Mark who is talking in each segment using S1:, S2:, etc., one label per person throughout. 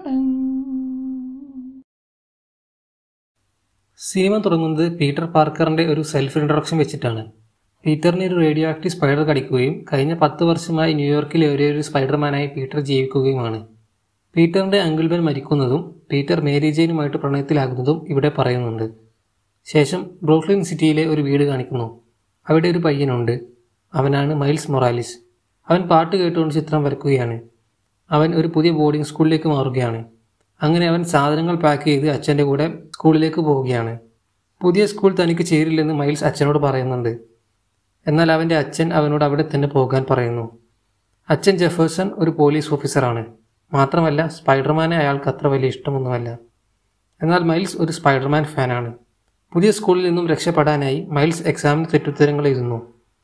S1: cinema തുടങ്ങുന്നത് Peter പാർക്കറിന്റെ ഒരു self introduction വെച്ചിട്ടാണ് പീറ്ററിനെ ഒരു റേഡിയോ ആക്റ്റീവ് സ്പൈഡർ കടിക്കുകയും കഴിഞ്ഞ പത്ത് വർഷമായി ന്യൂയോർക്കിലെ ഒരേ ഒരു സ്പൈഡർമാനായി പീറ്റർ ജീവിക്കുകയുമാണ് പീറ്ററിന്റെ അങ്കിൾ ബെൻ മരിക്കുന്നതും പീറ്റർ മേരി ജെയിനുമായിട്ട് പ്രണയത്തിലാകുന്നതും ഇവിടെ പറയുന്നുണ്ട് ശേഷം ബ്രൂക്ലിൻ സിറ്റിയിലെ ഒരു വീട് കാണിക്കുന്നു അവിടെ ഒരു പയ്യനുണ്ട് അവനാണ് മൈൽസ് മൊറാലിസ് അവൻ പാട്ട് കേട്ടുകൊണ്ട് ചിത്രം വരക്കുകയാണ് അവൻ ഒരു പുതിയ ബോർഡിംഗ് സ്കൂളിലേക്ക് മാറുകയാണ് അങ്ങനെ അവൻ സാധനങ്ങൾ പാക്ക് ചെയ്ത് അച്ഛൻ്റെ കൂടെ സ്കൂളിലേക്ക് പോവുകയാണ് പുതിയ സ്കൂൾ തനിക്ക് ചേരില്ലെന്ന് മൈൽസ് അച്ഛനോട് പറയുന്നുണ്ട് എന്നാൽ അവൻ്റെ അച്ഛൻ അവനോട് അവിടെ തന്നെ പോകാൻ പറയുന്നു അച്ഛൻ ജെഫേഴ്സൺ ഒരു പോലീസ് ഓഫീസറാണ് മാത്രമല്ല സ്പൈഡർമാനെ അയാൾക്ക് അത്ര വലിയ ഇഷ്ടമൊന്നുമല്ല എന്നാൽ മൈൽസ് ഒരു സ്പൈഡർമാൻ ഫാനാണ് പുതിയ സ്കൂളിൽ നിന്നും രക്ഷപ്പെടാനായി മൈൽസ് എക്സാമിന് തെറ്റുത്തരങ്ങൾ എഴുതുന്നു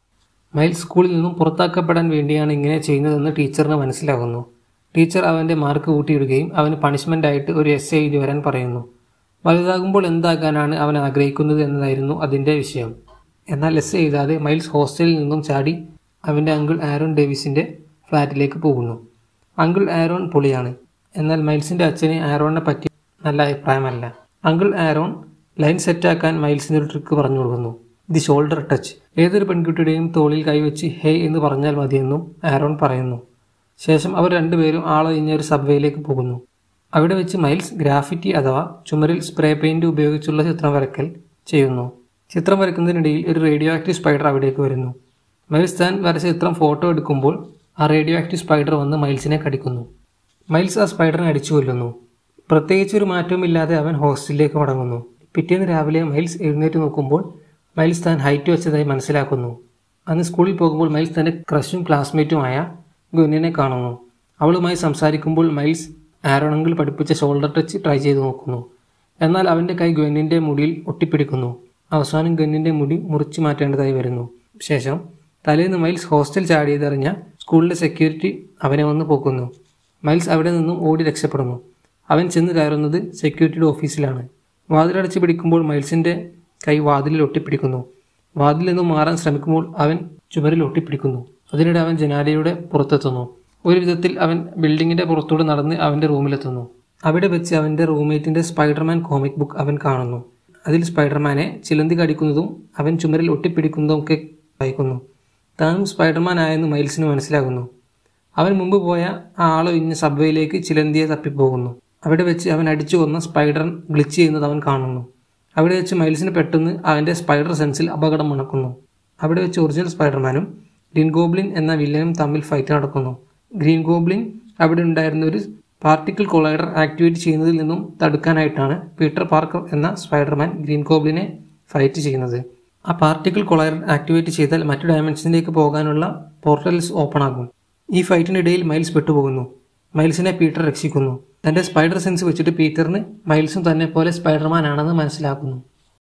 S1: മൈൽസ് സ്കൂളിൽ നിന്നും പുറത്താക്കപ്പെടാൻ വേണ്ടിയാണ് ഇങ്ങനെ ചെയ്യുന്നതെന്ന് ടീച്ചറിന് മനസ്സിലാകുന്നു ടീച്ചർ അവൻ്റെ മാർക്ക് കൂട്ടിയിടുകയും അവന് പണിഷ്മെൻ്റായിട്ട് ഒരു എസ് എഴുതി വരാൻ പറയുന്നു വലുതാകുമ്പോൾ എന്താകാനാണ് അവൻ ആഗ്രഹിക്കുന്നത് എന്നതായിരുന്നു അതിൻ്റെ വിഷയം എന്നാൽ എസ് എഴുതാതെ മൈൽസ് ഹോസ്റ്റലിൽ നിന്നും ചാടി അവൻ്റെ അങ്കിൾ ആരോൺ ഡേവിസിൻ്റെ ഫ്ലാറ്റിലേക്ക് പോകുന്നു അങ്കിൾ ആരോൺ പൊളിയാണ് എന്നാൽ മൈൽസിൻ്റെ അച്ഛന് ആരോണിനെ പറ്റി നല്ല അഭിപ്രായമല്ല അങ്കിൾ ആരോൺ ലൈൻ സെറ്റാക്കാൻ മൈൽസിന് ഒരു ട്രിക്ക് പറഞ്ഞു കൊടുക്കുന്നു ദി ഷോൾഡർ ടച്ച് ഏതൊരു പെൺകുട്ടിയുടെയും തോളിൽ കൈവച്ച് ഹേ എന്ന് പറഞ്ഞാൽ മതിയെന്നും ആരോൺ പറയുന്നു ശേഷം അവർ രണ്ടുപേരും ആളൊഴിഞ്ഞ ഒരു സബ്വേയിലേക്ക് പോകുന്നു അവിടെ വെച്ച് മൈൽസ് ഗ്രാഫിറ്റി അഥവാ ചുമരിൽ സ്പ്രേ പെയിന്റ് ഉപയോഗിച്ചുള്ള ചിത്രം വരക്കൽ ചെയ്യുന്നു ചിത്രം വരയ്ക്കുന്നതിനിടയിൽ ഒരു റേഡിയോ ആക്റ്റീവ് സ്പൈഡർ അവിടേക്ക് വരുന്നു മൈൽസ് താൻ വരച്ച ചിത്രം ഫോട്ടോ എടുക്കുമ്പോൾ ആ റേഡിയോ ആക്റ്റീവ് സ്പൈഡർ വന്ന് മൈൽസിനെ കടിക്കുന്നു മൈൽസ് ആ സ്പൈഡറിനെ അടിച്ചു കൊല്ലുന്നു പ്രത്യേകിച്ച് ഒരു മാറ്റവുമില്ലാതെ അവൻ ഹോസ്റ്റലിലേക്ക് മടങ്ങുന്നു പിറ്റേന്ന് രാവിലെ മൈൽസ് എഴുന്നേറ്റ് നോക്കുമ്പോൾ മൈൽസ് താൻ ഹൈറ്റ് വെച്ചതായി മനസ്സിലാക്കുന്നു അന്ന് സ്കൂളിൽ പോകുമ്പോൾ മൈൽസ് തൻ്റെ ക്രഷും ക്ലാസ്മേറ്റുമായ ഗുന്നിനെ കാണുന്നു അവളുമായി സംസാരിക്കുമ്പോൾ മൈൽസ് ആരോണെങ്കിൽ പഠിപ്പിച്ച ഷോൾഡർ ടച്ച് ട്രൈ ചെയ്ത് നോക്കുന്നു എന്നാൽ അവൻ്റെ കൈ ഗ്വന്നിൻ്റെ മുടിയിൽ ഒട്ടിപ്പിടിക്കുന്നു അവസാനം ഗന്നിൻ്റെ മുടി മുറിച്ചു മാറ്റേണ്ടതായി വരുന്നു ശേഷം തലേന്ന് മൈൽസ് ഹോസ്റ്റൽ ചാടിയതറിഞ്ഞ സ്കൂളിലെ സെക്യൂരിറ്റി അവനെ വന്ന് പോക്കുന്നു മൈൽസ് അവിടെ നിന്നും ഓടി രക്ഷപ്പെടുന്നു അവൻ ചെന്ന് കയറുന്നത് സെക്യൂരിറ്റിയുടെ ഓഫീസിലാണ് വാതിലടച്ച് പിടിക്കുമ്പോൾ മൈൽസിൻ്റെ കൈ വാതിലിൽ ഒട്ടിപ്പിടിക്കുന്നു വാതിലിൽ നിന്നും മാറാൻ ശ്രമിക്കുമ്പോൾ അവൻ ചുമരിൽ ഒട്ടിപ്പിടിക്കുന്നു അതിനിടെ അവൻ ജനാലയുടെ പുറത്തെത്തുന്നു ഒരു വിധത്തിൽ അവൻ ബിൽഡിങ്ങിന്റെ പുറത്തൂടെ നടന്ന് അവന്റെ റൂമിലെത്തുന്നു അവിടെ വെച്ച് അവന്റെ റൂംമേറ്റിന്റെ സ്പൈഡർമാൻ കോമിക് ബുക്ക് അവൻ കാണുന്നു അതിൽ സ്പൈഡർമാനെ ചിലന്തി കടിക്കുന്നതും അവൻ ചുമരിൽ ഒട്ടിപ്പിടിക്കുന്നതും ഒക്കെ വായിക്കുന്നു താനും സ്പൈഡർമാൻ ആയെന്ന് മൈൽസിന് മനസ്സിലാകുന്നു അവൻ മുമ്പ് പോയ ആ ആളൊഴിഞ്ഞ സബ്വേയിലേക്ക് ചിലന്തിയെ തപ്പിപ്പോകുന്നു അവിടെ വെച്ച് അവൻ അടിച്ചു കൊന്ന സ്പൈഡർ ഗ്ലിച്ച് ചെയ്യുന്നത് അവൻ കാണുന്നു അവിടെ വെച്ച് മൈൽസിന് പെട്ടെന്ന് അവൻ്റെ സ്പൈഡർ സെൻസിൽ അപകടം മണക്കുന്നു അവിടെ വെച്ച് ഒറിജിനൽ സ്പൈഡർമാനും ഗ്രീൻ ഗോബ്ലിൻ എന്ന വില്ലനും തമ്മിൽ ഫൈറ്റ് നടക്കുന്നു ഗ്രീൻ ഗോബ്ലിൻ അവിടെ ഉണ്ടായിരുന്ന ഒരു പാർട്ടിക്കിൾ കൊളൈഡർ ആക്ടിവേറ്റ് ചെയ്യുന്നതിൽ നിന്നും തടുക്കാനായിട്ടാണ് പീറ്റർ പാർക്കർ എന്ന സ്പൈഡർമാൻ ഗ്രീൻ ഗോബ്ലിനെ ഫൈറ്റ് ചെയ്യുന്നത് ആ പാർട്ടിക്കിൾ കൊളൈഡർ ആക്ടിവേറ്റ് ചെയ്താൽ മറ്റു ഡയമെൻഷനിലേക്ക് പോകാനുള്ള പോർട്ടൽസ് ഓപ്പൺ ആകും ഈ ഫൈറ്റിനിടയിൽ മൈൽസ് പെട്ടുപോകുന്നു മൈൽസിനെ പീറ്റർ രക്ഷിക്കുന്നു തന്റെ സ്പൈഡർ സെൻസ് വെച്ചിട്ട് പീറ്ററിന് മൈൽസും തന്നെ പോലെ സ്പൈഡർമാൻ ആണെന്ന് മനസ്സിലാക്കുന്നു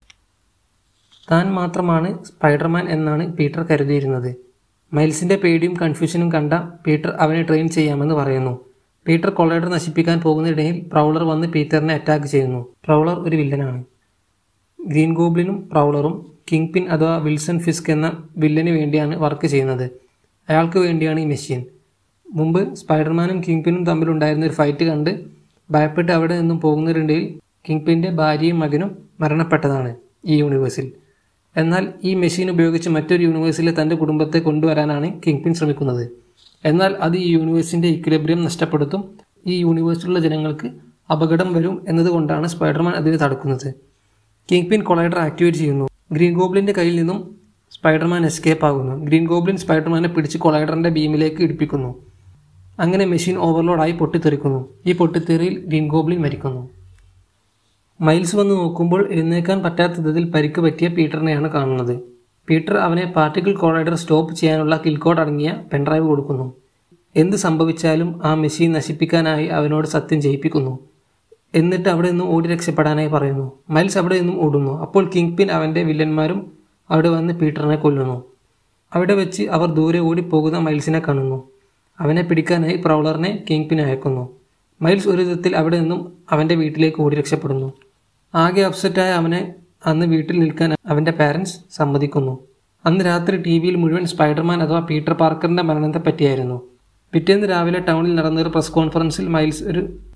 S1: താൻ മാത്രമാണ് സ്പൈഡർമാൻ എന്നാണ് പീറ്റർ കരുതിയിരുന്നത് മൈൽസിന്റെ പേടിയും കൺഫ്യൂഷനും കണ്ട പീറ്റർ അവനെ ട്രെയിൻ ചെയ്യാമെന്ന് പറയുന്നു പീറ്റർ കൊളൈഡർ നശിപ്പിക്കാൻ പോകുന്നതിനിടയിൽ പ്രൗളർ വന്ന് പീറ്ററിനെ അറ്റാക്ക് ചെയ്യുന്നു പ്രൗളർ ഒരു വില്ലനാണ് ഗ്രീൻ ഗോബ്ലിനും പ്രൗളറും കിങ് പിൻ അഥവാ വിൽസൺ ഫിസ്ക് എന്ന വില്ലന് വേണ്ടിയാണ് വർക്ക് ചെയ്യുന്നത് അയാൾക്ക് വേണ്ടിയാണ് ഈ മെഷീൻ മുമ്പ് സ്പൈഡർമാനും കിങ് പിന്നും തമ്മിലുണ്ടായിരുന്ന ഒരു ഫൈറ്റ് കണ്ട് ഭയപ്പെട്ട് അവിടെ നിന്നും പോകുന്നതിനിടയിൽ കിങ് പിൻ്റെ ഭാര്യയും മകനും മരണപ്പെട്ടതാണ് ഈ യൂണിവേഴ്സിൽ എന്നാൽ ഈ മെഷീൻ ഉപയോഗിച്ച് മറ്റൊരു യൂണിവേഴ്സിലെ തൻ്റെ കുടുംബത്തെ കൊണ്ടുവരാനാണ് കിങ് പിൻ ശ്രമിക്കുന്നത് എന്നാൽ അത് ഈ യൂണിവേഴ്സിൻ്റെ ഇക്വിലിബ്രിയം നഷ്ടപ്പെടുത്തും ഈ യൂണിവേഴ്സിലുള്ള ജനങ്ങൾക്ക് അപകടം വരും എന്നതുകൊണ്ടാണ് സ്പൈഡർമാൻ അതിനെ തടുക്കുന്നത് കിങ് പിൻ കൊളൈഡർ ആക്ടിവേറ്റ് ചെയ്യുന്നു ഗ്രീൻ ഗോബ്ലിൻ്റെ കയ്യിൽ നിന്നും സ്പൈഡർമാൻ എസ്കേപ്പ് ആകുന്നു ഗ്രീൻ ഗോബ്ലിൻ സ്പൈഡർമാനെ പിടിച്ച് കൊളൈഡറിൻ്റെ ബീമിലേക്ക് ഇടിപ്പിക്കുന്നു അങ്ങനെ മെഷീൻ ഓവർലോഡായി പൊട്ടിത്തെറിക്കുന്നു ഈ പൊട്ടിത്തെറിയിൽ ഗ്രീൻ ഗോബ്ലിൻ മരിക്കുന്നു മൈൽസ് വന്ന് നോക്കുമ്പോൾ എഴുന്നേക്കാൻ പറ്റാത്ത വിധത്തിൽ പരിക്ക് പറ്റിയ പീറ്ററിനെയാണ് കാണുന്നത് പീറ്റർ അവനെ പാർട്ടിക്കിൾ കൊളൈഡർ സ്റ്റോപ്പ് ചെയ്യാനുള്ള കിൽ കോഡ് അടങ്ങിയ പെൻഡ്രൈവ് കൊടുക്കുന്നു എന്ത് സംഭവിച്ചാലും ആ മെഷീൻ നശിപ്പിക്കാനായി അവനോട് സത്യം ചെയ്യിപ്പിക്കുന്നു എന്നിട്ട് അവിടെ നിന്നും ഓടി രക്ഷപ്പെടാനായി പറയുന്നു മൈൽസ് അവിടെ നിന്നും ഓടുന്നു അപ്പോൾ കിങ് പിൻ അവൻ്റെ വില്ലന്മാരും അവിടെ വന്ന് പീറ്ററിനെ കൊല്ലുന്നു അവിടെ വെച്ച് അവർ ദൂരെ ഓടിപ്പോകുന്ന മൈൽസിനെ കാണുന്നു അവനെ പിടിക്കാനായി പ്രൗളറിനെ കിങ് പിൻ അയക്കുന്നു മൈൽസ് ഒരു വിധത്തിൽ അവിടെ നിന്നും അവൻ്റെ വീട്ടിലേക്ക് ഓടി രക്ഷപ്പെടുന്നു ആകെ അപ്സെറ്റായ അവനെ അന്ന് വീട്ടിൽ നിൽക്കാൻ അവൻ്റെ പാരൻസ് സമ്മതിക്കുന്നു അന്ന് രാത്രി ടി വിയിൽ മുഴുവൻ സ്പൈഡർമാൻ അഥവാ പീറ്റർ പാർക്കറിൻ്റെ മരണത്തെ പറ്റിയായിരുന്നു പിറ്റേന്ന് രാവിലെ ടൗണിൽ നടന്ന ഒരു പ്രസ് കോൺഫറൻസിൽ മൈൽസ് ഒരു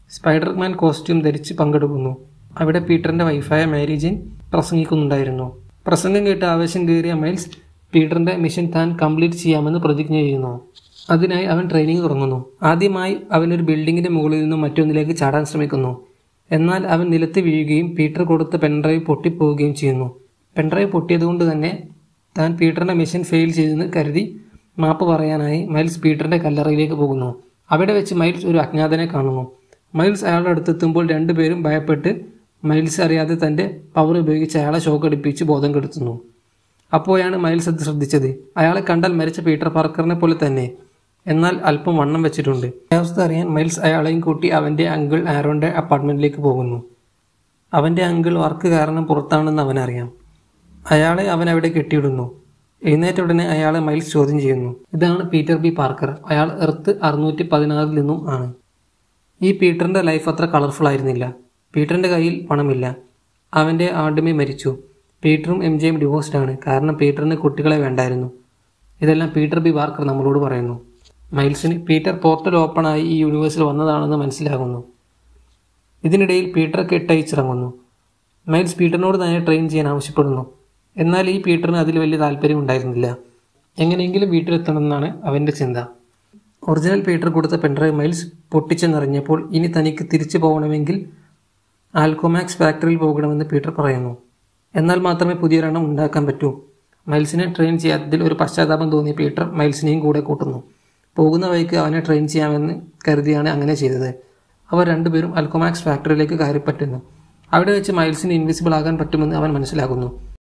S1: സ്പൈഡർമാൻ കോസ്റ്റ്യൂം ധരിച്ച് പങ്കെടുക്കുന്നു അവിടെ പീറ്ററിന്റെ വൈഫായ മാരി ജെയിൻ പ്രസംഗിക്കുന്നുണ്ടായിരുന്നു പ്രസംഗം കേട്ട് ആവേശം കയറിയ മൈൽസ് പീറ്ററിന്റെ മിഷൻ താൻ കംപ്ലീറ്റ് ചെയ്യാമെന്ന് പ്രതിജ്ഞ ചെയ്യുന്നു അതിനായി അവൻ ട്രെയിനിങ് തുടങ്ങുന്നു ആദ്യമായി അവൻ ഒരു ബിൽഡിങ്ങിന്റെ മുകളിൽ നിന്നും മറ്റൊന്നിലേക്ക് ചാടാൻ ശ്രമിക്കുന്നു എന്നാൽ അവൻ നിലത്ത് വീഴുകയും പീറ്റർ കൊടുത്ത പെൻഡ്രൈവ് പൊട്ടിപ്പോവുകയും ചെയ്യുന്നു പെൻഡ്രൈവ് പൊട്ടിയതുകൊണ്ട് തന്നെ താൻ പീറ്ററിന്റെ മിഷൻ ഫെയിൽ ചെയ്തെന്ന് കരുതി മാപ്പ് പറയാനായി മൈൽസ് പീറ്ററിന്റെ കല്ലറയിലേക്ക് പോകുന്നു അവിടെ വെച്ച് മൈൽസ് ഒരു അജ്ഞാതനെ കാണുന്നു മൈൽസ് അയാളുടെ അടുത്തെത്തുമ്പോൾ രണ്ടുപേരും ഭയപ്പെട്ട് മൈൽസ് അറിയാതെ തന്റെ പവർ ഉപയോഗിച്ച് അയാളെ ഷോക്ക് അടിപ്പിച്ച് ബോധം കെടുത്തുന്നു അപ്പോഴാണ് മൈൽസ് അത് ശ്രദ്ധിച്ചത് അയാളെ കണ്ടാൽ മരിച്ച പീറ്റർ പാർക്കറിനെ പോലെ തന്നെ എന്നാൽ അല്പം വണ്ണം വെച്ചിട്ടുണ്ട് അവസ്ഥ അറിയാൻ മൈൽസ് അയാളെയും കൂട്ടി അവന്റെ അങ്കിൾ ആരോന്റെ അപ്പാർട്ട്മെന്റിലേക്ക് പോകുന്നു അവന്റെ അങ്കിൾ വർക്ക് കാരണം പുറത്താണെന്ന് അവനറിയാം അയാളെ അവൻ അവിടെ കെട്ടിയിടുന്നു എഴുന്നേറ്റ ഉടനെ അയാളെ മൈൽസ് ചോദ്യം ചെയ്യുന്നു ഇതാണ് പീറ്റർ ബി പാർക്കർ അയാൾ എർത്ത് അറുന്നൂറ്റി പതിനാറിൽ നിന്നും ആണ് ഈ പീറ്ററിന്റെ ലൈഫ് അത്ര കളർഫുൾ ആയിരുന്നില്ല പീറ്ററിന്റെ കയ്യിൽ പണമില്ല അവന്റെ ആണ്ടുമേ മരിച്ചു പീറ്ററും എം ജെയും ഡിവോഴ്സ്ഡ് ആണ് കാരണം പീറ്ററിന് കുട്ടികളെ വേണ്ടായിരുന്നു ഇതെല്ലാം പീറ്റർ ബി പാർക്കർ നമ്മളോട് പറയുന്നു മൈൽസിന് പീറ്റർ പോർട്ടൽ ഓപ്പണായി ഈ യൂണിവേഴ്സിൽ വന്നതാണെന്ന് മനസ്സിലാകുന്നു ഇതിനിടയിൽ പീറ്റർ കെട്ടയച്ചിറങ്ങുന്നു മൈൽസ് പീറ്ററിനോട് തന്നെ ട്രെയിൻ ചെയ്യാൻ ആവശ്യപ്പെടുന്നു എന്നാൽ ഈ പീറ്ററിന് അതിൽ വലിയ താല്പര്യം ഉണ്ടായിരുന്നില്ല എങ്ങനെയെങ്കിലും വീട്ടിലെത്തണമെന്നാണ് അവൻ്റെ ചിന്ത ഒറിജിനൽ പീറ്റർ കൊടുത്ത പെൻഡ്രൈവ് മൈൽസ് പൊട്ടിച്ചെന്നറിഞ്ഞപ്പോൾ ഇനി തനിക്ക് തിരിച്ചു പോകണമെങ്കിൽ ആൽക്കോമാക്സ് ഫാക്ടറിയിൽ പോകണമെന്ന് പീറ്റർ പറയുന്നു എന്നാൽ മാത്രമേ പുതിയൊരെണ്ണം ഉണ്ടാക്കാൻ പറ്റൂ മൈൽസിനെ ട്രെയിൻ ചെയ്യാത്തതിൽ ഒരു പശ്ചാത്താപം തോന്നിയ പീറ്റർ മൈൽസിനെയും കൂടെ കൂട്ടുന്നു പോകുന്ന വഴിക്ക് അവനെ ട്രെയിൻ ചെയ്യാമെന്ന് കരുതിയാണ് അങ്ങനെ ചെയ്തത് അവർ രണ്ടുപേരും അൽക്കോമാക്സ് ഫാക്ടറിയിലേക്ക് കയറിപ്പറ്റുന്നു അവിടെ വെച്ച് മൈൽസിന് ഇൻവിസിബിൾ ആകാൻ പറ്റുമെന്ന് അവൻ മനസ്സിലാക്കുന്നു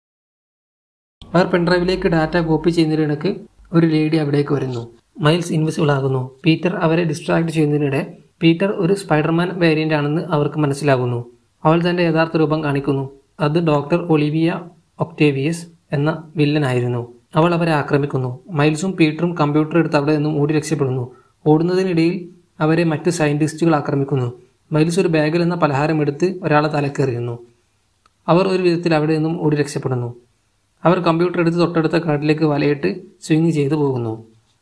S1: അവർ പെൻഡ്രൈവിലേക്ക് ഡാറ്റ കോപ്പി ചെയ്യുന്നതിനിടയ്ക്ക് ഒരു ലേഡി അവിടേക്ക് വരുന്നു മൈൽസ് ഇൻവിസിബിൾ ആകുന്നു പീറ്റർ അവരെ ഡിസ്ട്രാക്ട് ചെയ്യുന്നതിനിടെ പീറ്റർ ഒരു സ്പൈഡർമാൻ വേരിയന്റ് ആണെന്ന് അവർക്ക് മനസ്സിലാകുന്നു അവൾ തന്റെ യഥാർത്ഥ രൂപം കാണിക്കുന്നു അത് ഡോക്ടർ ഒളിവിയ ഒക്ടേവിയസ് എന്ന വില്ലനായിരുന്നു അവൾ അവരെ ആക്രമിക്കുന്നു മൈൽസും പീറ്ററും കമ്പ്യൂട്ടർ എടുത്ത് അവിടെ നിന്നും ഓടി രക്ഷപ്പെടുന്നു ഓടുന്നതിനിടയിൽ അവരെ മറ്റ് സയന്റിസ്റ്റുകൾ ആക്രമിക്കുന്നു മൈൽസ് ഒരു ബാഗിൽ എന്ന പലഹാരം എടുത്ത് ഒരാളെ തലക്കെറിയുന്നു അവർ ഒരു വിധത്തിൽ അവിടെ നിന്നും ഓടി രക്ഷപ്പെടുന്നു അവർ കമ്പ്യൂട്ടർ എടുത്ത് തൊട്ടടുത്ത കാട്ടിലേക്ക് വലയിട്ട് സ്വിങ് ചെയ്തു പോകുന്നു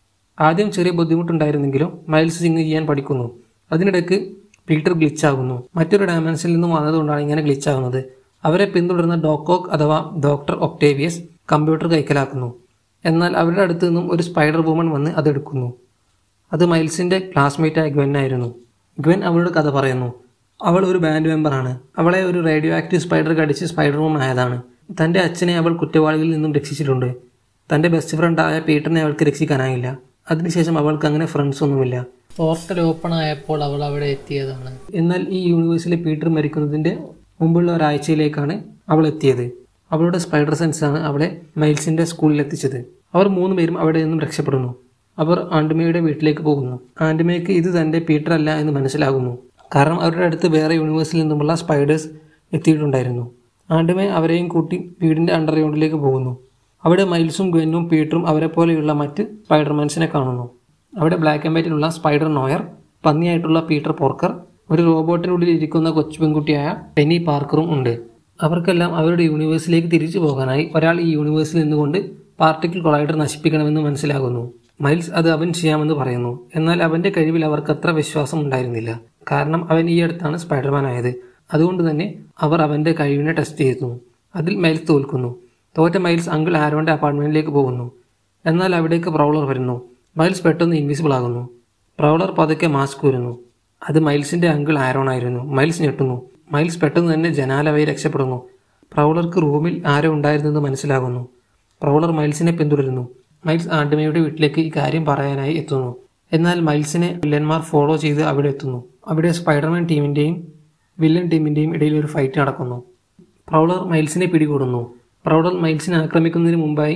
S1: ആദ്യം ചെറിയ ബുദ്ധിമുട്ടുണ്ടായിരുന്നെങ്കിലും മൈൽസ് സ്വിങ് ചെയ്യാൻ പഠിക്കുന്നു അതിനിടയ്ക്ക് പീറ്റർ ഗ്ലിച്ച് ആകുന്നു മറ്റൊരു ഡയമെൻഷനിൽ നിന്നും വന്നതുകൊണ്ടാണ് ഇങ്ങനെ ഗ്ലിച്ച് ആകുന്നത് അവരെ പിന്തുടരുന്ന ഡോക്കോക്ക് അഥവാ ഡോക്ടർ ഒക്ടേവിയസ് കമ്പ്യൂട്ടർ കൈക്കലാക്കുന്നു എന്നാൽ അവരുടെ അടുത്ത് നിന്നും ഒരു സ്പൈഡർ വുമൺ വന്ന് അതെടുക്കുന്നു അത് മൈൽസിന്റെ ക്ലാസ്മേറ്റായ ഗ്വൻ ആയിരുന്നു ഗ്വൻ അവളോട് കഥ പറയുന്നു അവൾ ഒരു ബാൻഡ് മെമ്പറാണ് അവളെ ഒരു റേഡിയോ ആക്റ്റീവ് സ്പൈഡർ കടിച്ച് സ്പൈഡർ വുമൺ ആയതാണ് തന്റെ അച്ഛനെ അവൾ കുറ്റവാളികളിൽ നിന്നും രക്ഷിച്ചിട്ടുണ്ട് തന്റെ ബെസ്റ്റ് ഫ്രണ്ടായ പീറ്ററിനെ അവൾക്ക് രക്ഷിക്കാനായില്ല അതിനുശേഷം അവൾക്ക് അങ്ങനെ ഫ്രണ്ട്സ് ഒന്നുമില്ല
S2: പോർട്ടൽ ഓപ്പൺ ആയപ്പോൾ അവൾ അവിടെ എത്തിയതാണ്
S1: എന്നാൽ ഈ യൂണിവേഴ്സിലെ പീറ്റർ മരിക്കുന്നതിന്റെ മുമ്പുള്ള ഒരാഴ്ചയിലേക്കാണ് അവൾ എത്തിയത് അവളുടെ സ്പൈഡർ സെൻസ് ആണ് അവളെ മൈൽസിന്റെ സ്കൂളിൽ എത്തിച്ചത് അവർ മൂന്ന് പേരും അവിടെ നിന്നും രക്ഷപ്പെടുന്നു അവർ ആൻഡുമയുടെ വീട്ടിലേക്ക് പോകുന്നു ആൻഡുമയ്ക്ക് ഇത് തന്റെ പീറ്റർ അല്ല എന്ന് മനസ്സിലാകുന്നു കാരണം അവരുടെ അടുത്ത് വേറെ യൂണിവേഴ്സിൽ നിന്നുമുള്ള സ്പൈഡേഴ്സ് എത്തിയിട്ടുണ്ടായിരുന്നു ആൻഡുമെ അവരെയും കൂട്ടി വീടിന്റെ അണ്ടർഗ്രൗണ്ടിലേക്ക് പോകുന്നു അവിടെ മൈൽസും ഗ്വെന്നും പീറ്ററും അവരെ പോലെയുള്ള മറ്റ് സ്പൈഡർമാൻസിനെ കാണുന്നു അവിടെ ബ്ലാക്ക് ആൻഡ് വൈറ്റിലുള്ള സ്പൈഡർ നോയർ പന്നിയായിട്ടുള്ള പീറ്റർ പോർക്കർ ഒരു റോബോട്ടിനുള്ളിൽ ഇരിക്കുന്ന കൊച്ചു പെൺകുട്ടിയായ പെനി പാർക്കറും ഉണ്ട് അവർക്കെല്ലാം അവരുടെ യൂണിവേഴ്സിലേക്ക് തിരിച്ചു പോകാനായി ഒരാൾ ഈ യൂണിവേഴ്സിൽ നിന്നുകൊണ്ട് പാർട്ടിക്കിൾ കൊളൈഡർ നശിപ്പിക്കണമെന്ന് മനസ്സിലാകുന്നു മൈൽസ് അത് അവൻ ചെയ്യാമെന്ന് പറയുന്നു എന്നാൽ അവന്റെ കഴിവിൽ അവർക്ക് അത്ര വിശ്വാസം ഉണ്ടായിരുന്നില്ല കാരണം അവൻ ഈ അടുത്താണ് സ്പൈഡർമാൻ ആയത് അതുകൊണ്ട് തന്നെ അവർ അവന്റെ കഴിവിനെ ടെസ്റ്റ് ചെയ്യുന്നു അതിൽ മൈൽസ് തോൽക്കുന്നു തോറ്റ മൈൽസ് അങ്കിൾ ആരോന്റെ അപ്പാർട്ട്മെന്റിലേക്ക് പോകുന്നു എന്നാൽ അവിടേക്ക് പ്രൗളർ വരുന്നു മൈൽസ് പെട്ടെന്ന് ഇൻവിസിബിൾ ആകുന്നു പ്രൗളർ പതുക്കെ മാസ്ക് വരുന്നു അത് മൈൽസിന്റെ അങ്കിൾ ആരോൺ ആയിരുന്നു മൈൽസ് ഞെട്ടുന്നു മൈൽസ് പെട്ടെന്ന് തന്നെ ജനാല വഴി രക്ഷപ്പെടുന്നു പ്രൗളർക്ക് റൂമിൽ ആരോ ഉണ്ടായിരുന്നെന്ന് മനസ്സിലാകുന്നു പ്രൗളർ മൈൽസിനെ പിന്തുടരുന്നു മൈൽസ് ആൻഡമയുടെ വീട്ടിലേക്ക് ഈ കാര്യം പറയാനായി എത്തുന്നു എന്നാൽ മൈൽസിനെ വില്ലന്മാർ ഫോളോ ചെയ്ത് അവിടെ എത്തുന്നു അവിടെ സ്പൈഡർമാൻ ടീമിന്റെയും വില്ലൻ ടീമിന്റെയും ഇടയിൽ ഒരു ഫൈറ്റ് നടക്കുന്നു പ്രൗളർ മൈൽസിനെ പിടികൂടുന്നു പ്രൗളർ മൈൽസിനെ ആക്രമിക്കുന്നതിന് മുമ്പായി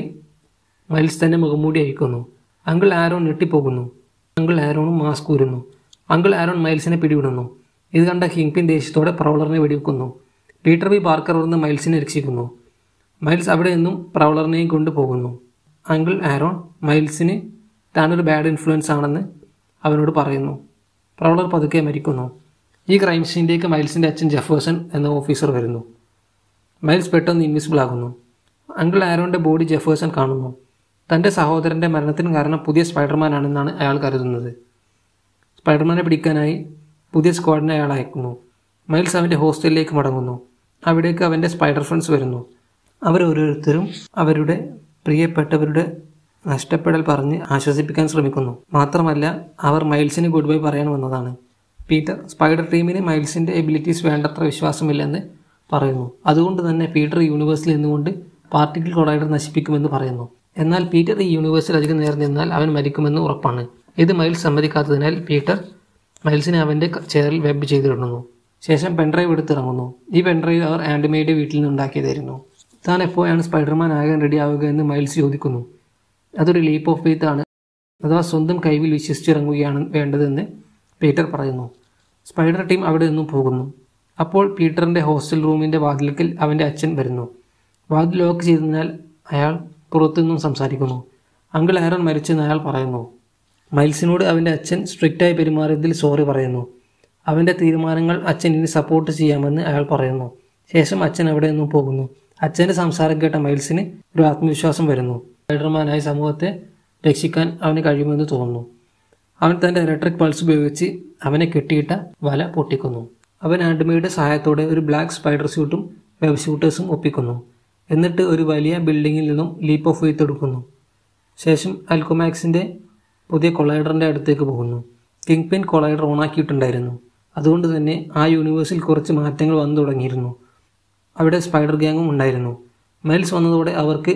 S1: മൈൽസ് തന്നെ മുഖംമൂടി അയക്കുന്നു അങ്കിൾ ആരോൺ ഞെട്ടിപ്പോകുന്നു അങ്കിൾ ആരോണും മാസ്ക് ഊരുന്നു അങ്കിൾ ആരോൺ മൈൽസിനെ പിടിവിടുന്നു ഇത് കണ്ട ഹിങ്പിൻ ദേഷ്യത്തോടെ പ്രൗളറിനെ വെടിവെക്കുന്നു പീറ്റർ ബി പാർക്കർ വന്ന് മൈൽസിനെ രക്ഷിക്കുന്നു മൈൽസ് അവിടെ നിന്നും പ്രൗളറിനെയും കൊണ്ടുപോകുന്നു അങ്കിൾ ആരോൺ മൈൽസിന് താനൊരു ബാഡ് ഇൻഫ്ലുവൻസ് ആണെന്ന് അവനോട് പറയുന്നു പ്രൗളർ പതുക്കെ മരിക്കുന്നു ഈ ക്രൈം സീനിലേക്ക് മൈൽസിന്റെ അച്ഛൻ ജെഫേഴ്സൺ എന്ന ഓഫീസർ വരുന്നു മൈൽസ് പെട്ടെന്ന് ഇൻവിസിബിൾ ആകുന്നു അങ്കിൾ ആരോന്റെ ബോഡി ജെഫേഴ്സൺ കാണുന്നു തന്റെ സഹോദരന്റെ മരണത്തിന് കാരണം പുതിയ സ്പൈഡർമാൻ ആണെന്നാണ് അയാൾ കരുതുന്നത് സ്പൈഡർമാനെ പിടിക്കാനായി പുതിയ സ്ക്വാഡിനെ അയാൾ അയക്കുന്നു മൈൽസ് അവൻ്റെ ഹോസ്റ്റലിലേക്ക് മടങ്ങുന്നു അവിടേക്ക് അവൻ്റെ സ്പൈഡർ ഫ്രണ്ട്സ് വരുന്നു അവർ ഓരോരുത്തരും അവരുടെ പ്രിയപ്പെട്ടവരുടെ നഷ്ടപ്പെടൽ പറഞ്ഞ് ആശ്വസിപ്പിക്കാൻ ശ്രമിക്കുന്നു മാത്രമല്ല അവർ മൈൽസിന് ഗുഡ് ബൈ പറയാൻ വന്നതാണ് പീറ്റർ സ്പൈഡർ ടീമിന് മൈൽസിൻ്റെ എബിലിറ്റീസ് വേണ്ടത്ര വിശ്വാസമില്ലെന്ന് പറയുന്നു അതുകൊണ്ട് തന്നെ പീറ്റർ യൂണിവേഴ്സിൽ നിന്നുകൊണ്ട് പാർട്ടിക്കിൾ കൊളൈഡർ നശിപ്പിക്കുമെന്ന് പറയുന്നു എന്നാൽ പീറ്റർ ഈ യൂണിവേഴ്സിൽ അധികം നേരം നിന്നാൽ അവൻ മരിക്കുമെന്ന് ഉറപ്പാണ് ഇത് മൈൽസ് സമ്മതിക്കാത്തതിനാൽ പീറ്റർ മൈൽസിനെ അവൻ്റെ ചെയറിൽ വെബ് ചെയ്തിടുന്നു ശേഷം പെൻഡ്രൈവ് എടുത്തിറങ്ങുന്നു ഈ പെൻഡ്രൈവ് അവർ ആൻഡ്മേയുടെ വീട്ടിൽ നിന്ന് ഉണ്ടാക്കിയതായിരുന്നു താൻ എപ്പോഴാണ് സ്പൈഡർമാൻ ആകാൻ റെഡി ആവുക എന്ന് മൈൽസ് ചോദിക്കുന്നു അതൊരു ലീപ്പ് ഓഫ് ഫെയ്ത്ത് ആണ് അഥവാ സ്വന്തം കൈവിൽ വിശ്വസിച്ചിറങ്ങുകയാണ് വേണ്ടതെന്ന് പീറ്റർ പറയുന്നു സ്പൈഡർ ടീം അവിടെ നിന്നും പോകുന്നു അപ്പോൾ പീറ്ററിൻ്റെ ഹോസ്റ്റൽ റൂമിൻ്റെ വാതിൽക്കൽ അവൻ്റെ അച്ഛൻ വരുന്നു വാതിൽ ലോക്ക് ചെയ്തതിനാൽ അയാൾ പുറത്തുനിന്നും സംസാരിക്കുന്നു അങ്കിൾ ആരൺ മരിച്ചെന്ന് അയാൾ പറയുന്നു മൈൽസിനോട് അവൻ്റെ അച്ഛൻ സ്ട്രിക്റ്റായി പെരുമാറിയതിൽ സോറി പറയുന്നു അവൻ്റെ തീരുമാനങ്ങൾ അച്ഛൻ ഇനി സപ്പോർട്ട് ചെയ്യാമെന്ന് അയാൾ പറയുന്നു ശേഷം അച്ഛൻ അവിടെ നിന്നും പോകുന്നു അച്ഛൻ്റെ സംസാരം കേട്ട മൈൽസിന് ഒരു ആത്മവിശ്വാസം വരുന്നു സ്പൈഡർമാനായ സമൂഹത്തെ രക്ഷിക്കാൻ അവന് കഴിയുമെന്ന് തോന്നുന്നു അവൻ തൻ്റെ ഇലക്ട്രിക് പൾസ് ഉപയോഗിച്ച് അവനെ കെട്ടിയിട്ട വല പൊട്ടിക്കുന്നു അവൻ ആൻഡ്മയുടെ സഹായത്തോടെ ഒരു ബ്ലാക്ക് സ്പൈഡർ സ്യൂട്ടും വെബ് ഷൂട്ടേഴ്സും ഒപ്പിക്കുന്നു എന്നിട്ട് ഒരു വലിയ ബിൽഡിങ്ങിൽ നിന്നും ലീപ്പ് ഓഫ് ഫെയ്ത്ത് എടുക്കുന്നു ശേഷം അൽക്കോമാക്സിൻ്റെ പുതിയ കൊളൈഡറിൻ്റെ അടുത്തേക്ക് പോകുന്നു കിങ് പിൻ കൊളൈഡർ ഓണാക്കിയിട്ടുണ്ടായിരുന്നു അതുകൊണ്ട് തന്നെ ആ യൂണിവേഴ്സിൽ കുറച്ച് മാറ്റങ്ങൾ വന്നു തുടങ്ങിയിരുന്നു അവിടെ സ്പൈഡർ ഗ്യാങ്ങും ഉണ്ടായിരുന്നു മൈൽസ് വന്നതോടെ അവർക്ക്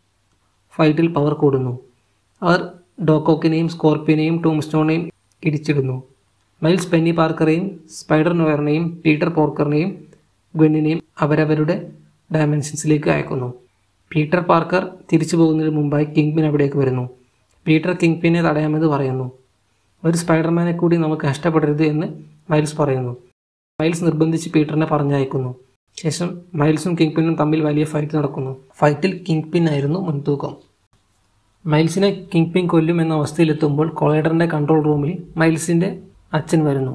S1: ഫൈറ്റിൽ പവർ കൂടുന്നു അവർ ഡോക്കോക്കിനെയും സ്കോർപ്പിയനെയും ടൂംസ്റ്റോണിനെയും ഇടിച്ചിടുന്നു മൈൽസ് പെന്നി പാർക്കറെയും സ്പൈഡർ നോയറിനെയും പീറ്റർ പോർക്കറിനെയും ഗ്വെന്നിനെയും അവരവരുടെ ഡയമെൻഷൻസിലേക്ക് അയക്കുന്നു പീറ്റർ പാർക്കർ തിരിച്ചു പോകുന്നതിന് മുമ്പായി കിങ് പിൻ അവിടേക്ക് വരുന്നു പീറ്റർ കിങ് പിന്നെ തടയാമെന്ന് പറയുന്നു ഒരു സ്പൈഡർമാനെ കൂടി നമുക്ക് നഷ്ടപ്പെടരുത് എന്ന് മൈൽസ് പറയുന്നു മൈൽസ് നിർബന്ധിച്ച് പീറ്ററിനെ പറഞ്ഞയക്കുന്നു ശേഷം മൈൽസും കിങ് പിന്നും തമ്മിൽ വലിയ ഫൈറ്റ് നടക്കുന്നു ഫൈറ്റിൽ കിങ് പിൻ ആയിരുന്നു മുൻതൂക്കം മൈൽസിനെ കിങ് പിൻ കൊല്ലും എന്ന അവസ്ഥയിലെത്തുമ്പോൾ കൊളൈഡറിൻ്റെ കൺട്രോൾ റൂമിൽ മൈൽസിൻ്റെ അച്ഛൻ വരുന്നു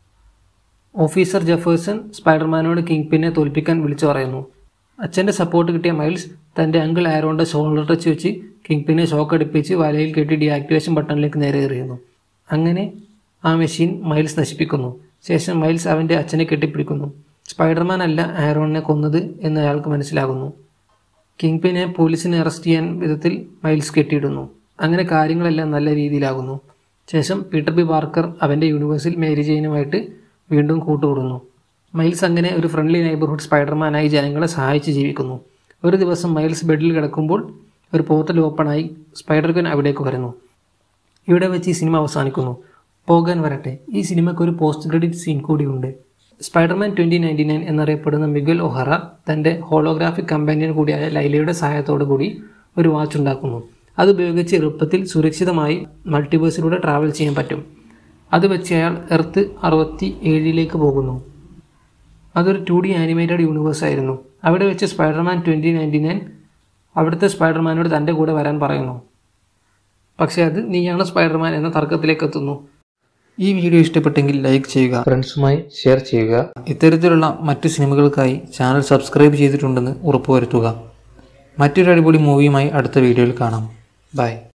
S1: ഓഫീസർ ജെഫേഴ്സൺ സ്പൈഡർമാനോട് കിങ് പിന്നെ തോൽപ്പിക്കാൻ വിളിച്ചു പറയുന്നു അച്ഛൻ്റെ സപ്പോർട്ട് കിട്ടിയ മൈൽസ് തൻ്റെ അങ്കിൾ ആരോണ്ട ഷോൾഡർ ടച്ച് വെച്ച് കിങ് പിന്നെ ഷോക്ക് അടുപ്പിച്ച് വലയിൽ കെട്ടി ഡീആക്ടിവേഷൻ ബട്ടണിലേക്ക് നേരെ എറിയുന്നു അങ്ങനെ ആ മെഷീൻ മൈൽസ് നശിപ്പിക്കുന്നു ശേഷം മൈൽസ് അവൻ്റെ അച്ഛനെ കെട്ടിപ്പിടിക്കുന്നു സ്പൈഡർമാൻ അല്ല ആരോണിനെ കൊന്നത് എന്ന് അയാൾക്ക് മനസ്സിലാകുന്നു കിങ് പിനെ പോലീസിനെ അറസ്റ്റ് ചെയ്യാൻ വിധത്തിൽ മൈൽസ് കെട്ടിയിടുന്നു അങ്ങനെ കാര്യങ്ങളെല്ലാം നല്ല രീതിയിലാകുന്നു ശേഷം പീറ്റർ ബി പാർക്കർ അവൻ്റെ യൂണിവേഴ്സിൽ മേരി ജെയിനുമായിട്ട് വീണ്ടും കൂട്ടുകൂടുന്നു മൈൽസ് അങ്ങനെ ഒരു ഫ്രണ്ട്ലി നൈബർഹുഡ് സ്പൈഡർമാനായി ജനങ്ങളെ സഹായിച്ച് ജീവിക്കുന്നു ഒരു ദിവസം മൈൽസ് ബെഡിൽ കിടക്കുമ്പോൾ ഒരു പോർട്ടൽ ഓപ്പണായി സ്പൈഡർ ഗൻ അവിടേക്ക് വരുന്നു ഇവിടെ വെച്ച് ഈ സിനിമ അവസാനിക്കുന്നു പോകാൻ വരട്ടെ ഈ സിനിമയ്ക്ക് ഒരു പോസ്റ്റ് ക്രെഡിറ്റ് സീൻ കൂടിയുണ്ട് സ്പൈഡർമാൻ ട്വൻ്റി നയൻറ്റി നയൻ എന്നറിയപ്പെടുന്ന മിഗൽ ഒഹറ തൻ്റെ ഹോളോഗ്രാഫിക് കമ്പാനിയൻ കൂടിയായ ലൈലയുടെ സഹായത്തോടു കൂടി ഒരു വാച്ച് ഉണ്ടാക്കുന്നു അതുപയോഗിച്ച് എളുപ്പത്തിൽ സുരക്ഷിതമായി മൾട്ടിവേഴ്സിലൂടെ ട്രാവൽ ചെയ്യാൻ പറ്റും അത് വെച്ച് അയാൾ എർത്ത് അറുപത്തി ഏഴിലേക്ക് പോകുന്നു അതൊരു ടു ഡി ആനിമേറ്റഡ് യൂണിവേഴ്സ് ആയിരുന്നു അവിടെ വെച്ച് സ്പൈഡർമാൻ ട്വൻ്റി നയൻറ്റി നയൻ അവിടുത്തെ സ്പൈഡർമാനോട് തൻ്റെ കൂടെ വരാൻ പറയുന്നു പക്ഷേ അത് നീയാണ് സ്പൈഡർമാൻ എന്ന തർക്കത്തിലേക്ക് എത്തുന്നു ഈ വീഡിയോ ഇഷ്ടപ്പെട്ടെങ്കിൽ ലൈക്ക് ചെയ്യുക ഫ്രണ്ട്സുമായി ഷെയർ ചെയ്യുക ഇത്തരത്തിലുള്ള മറ്റു സിനിമകൾക്കായി ചാനൽ സബ്സ്ക്രൈബ് ചെയ്തിട്ടുണ്ടെന്ന് ഉറപ്പുവരുത്തുക മറ്റൊരു അടിപൊളി മൂവിയുമായി അടുത്ത വീഡിയോയിൽ കാണാം ബൈ